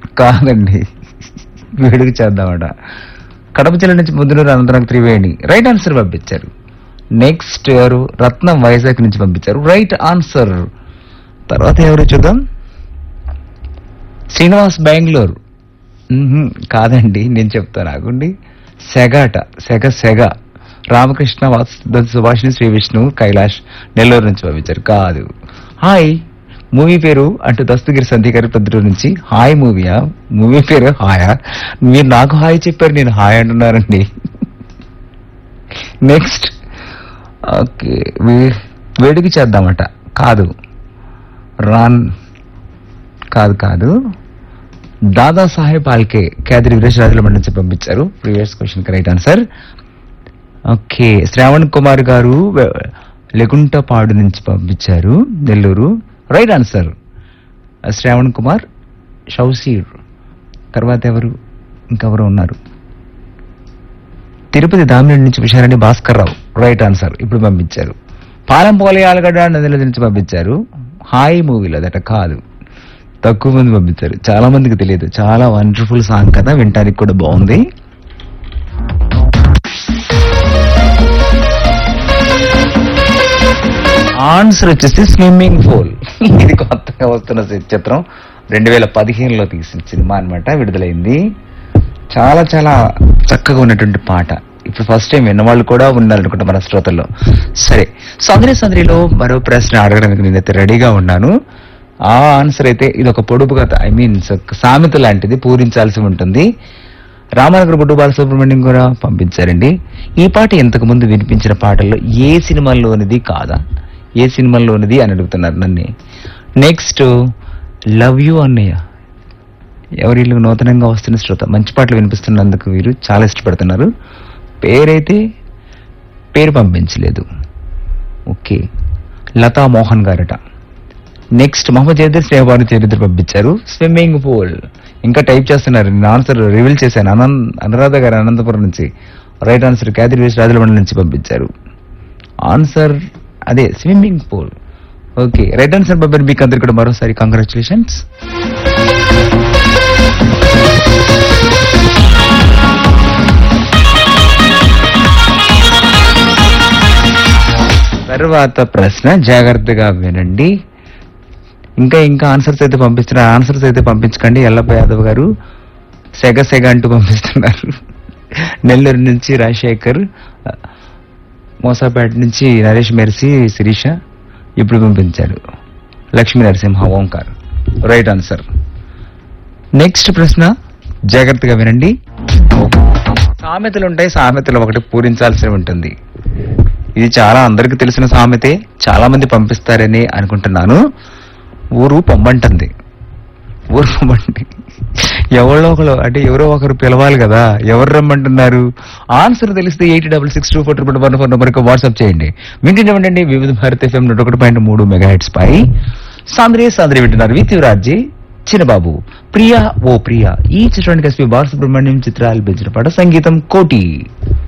కాదండి వేడుక చేద్దామట కడప జిల్లా నుంచి ముద్దునూరు అనంతరం త్రివేణి రైట్ ఆన్సర్ పంపించారు నెక్స్ట్ ఎవరు రత్నం వైజాగ్ నుంచి పంపించారు రైట్ ఆన్సర్ తర్వాత ఎవరు చూద్దాం శ్రీనివాస్ బెంగళూరు మ్మ్హ్మ్. కాదండి నేను చెప్తాను ఆగుండి సెగాట సెగ సెగ రామకృష్ణ వాస్- సుభాషిణి శ్రీ విష్ణు కైలాష్ నెల్లూరు నుంచి పంపించారు కాదు హాయ్ మూవీ పేరు అంటూ దస్తగిరి సంధి గారి పొద్దుటూరు నుంచి హాయ్ మూవీయా మూవీ పేరు హాయా మీరు నాకు హాయ్ చెప్పారు నేను హాయ్ అంటున్నారండి నెక్స్ట్ ఓకే వే- వేడుక చేద్దామట కాదు రాన్ కాదు కాదు దాదా సాహెబ్ ఆల్కే కేదరి వీరేష్ రాజుల నుంచి పంపించారు previous question right answer okay Sravan Kumar గారు వె- లెగుంటపాడు నుంచి పంపించారు నెల్లూరు రైట్ ఆన్సర్ శ్రావణ్ కుమార్ షౌసీర్ తర్వాత ఎవరు ఇంకెవరు ఉన్నారు తిరుపతి దామినేని నుంచి విషయాలని భాస్కర్ రావు రైట్ ఆన్సర్ ఇప్పుడు పంపించారు పాలెం పోలే ఆలగడ్డ నదిల నుంచి పంపించారు హాయ్ మూవీలో అదట కాదు తక్కువ మంది పంపించారు చాలా మందికి తెలియదు చాలా వండర్ఫుల్ సాంగ్ కదా వినటానికి కూడా బాగుంది ఆన్సర్ వచ్చేసి స్విమ్మింగ్ పూల్ ఇది కొత్తగా వస్తున్న చి- చిత్రం రెండు వేల పదిహేనులో తీసిన సినిమా అన్నమాట విడుదలైంది చాలా చాలా చక్కగా ఉన్నటువంటి పాట ఇప్పుడు ఫస్ట్ టైం విన్నవాళ్ళు కూడా ఉన్నారు అనుకుంటా మన శ్రోతల్లో సరే సందరి సందరిలో మరో ప్రశ్న అడగడానికి నేనైతే రెడీగా ఉన్నాను ఆ ఆన్సర్ అయితే ఇది ఒక పొడుపు కథ ఐ మీన్ సామెత లాంటిది పూరించాల్సి ఉంటుంది రామానగర్ బుడ్డు బాలసుబ్రహ్మణ్యం కూడా పంపించారండి ఈ పాట ఇంతకు ముందు వినిపించిన పాటల్లో ఏ సినిమాల్లోనిది కాదా ఏ సినిమాల్లోనిది అని అడుగుతున్నారు నన్ను నెక్స్ట్ లవ్ యూ అన్నయ్య ఎవరిళ్ళు నూతనంగా వస్తున్న శ్రోత మంచి పాటలు వినిపిస్తున్నందుకు వీరు చాలా ఇష్టపడుతున్నారు పేరైతే పేరు పంపించలేదు ఓకే లతా మోహన్ గారట నెక్స్ట్ మహమ్మద్ జయదర్ శ్రేహబాను చరిత్ర పంపించారు స్విమ్మింగ్ పూల్ ఇంకా టైప్ చేస్తున్నారు నేను ఆన్సర్ రివీల్ చేశాను అనంత్ అనురాధ గారు అనంతపురం నుంచి రైట్ ఆన్సర్ క్యాదిరి వేసి రాజలమండలి నుంచి పంపించారు ఆన్సర్ అదే swimming pool okay right answer బాబాయ్ మీకు అందరు కూడా మరోసారి కంగ్రాచులేషన్స్ తర్వాత ప్రశ్న జాగ్రత్తగా వినండి ఇంకా ఇంకా ఆన్సర్స్ అయితే పంపిస్తున్నారు ఆన్సర్స్ అయితే పంపించకండి ఎల్లప్ప యాదవ్ గారు సెగ సెగ అంటూ పంపిస్తున్నారు నెల్లూరు నుంచి రాజశేఖర్ మోసాపేట నుంచి నరేష్ మెర్సీ శిరీష ఇప్పుడు పంపించారు Lakshmi Narasimha Omkar right answer next ప్రశ్న జాగ్రత్తగా వినండి సామెతలు ఉంటాయి సామెతలు ఒకటి పూరించాల్సి ఉంటుంది ఇది చాలా అందరికి తెలిసిన సామెతే చాలా మంది పంపిస్తారని అనుకుంటున్నాను ఊరు పొమ్మంటుంది ఊరు పొమ్మండి ఎవరో ఒకరు అంటే ఎవరో ఒకరు పిలవాలి కదా ఎవరు రమ్మంటున్నారు ఆన్సర్ తెలిస్తే eight double six two four triple one four నెంబర్కి వాట్సాప్ చేయండి వింటుండీ వివిధ భారత ఎఫ్ఎం నూట ఒకటి పాయింట్ మూడు మెగా హెడ్స్ పై సాంద్రే సాంద్రే వింటున్నారు విత్ యువరాజీ చిన్నబాబు ప్రియా ఓ ప్రియా ఈ చిత్రానికి ఎస్పీ బాలసుబ్రహ్మణ్యం చిత్రాలు పెంచిన పాట సంగీతం కోటి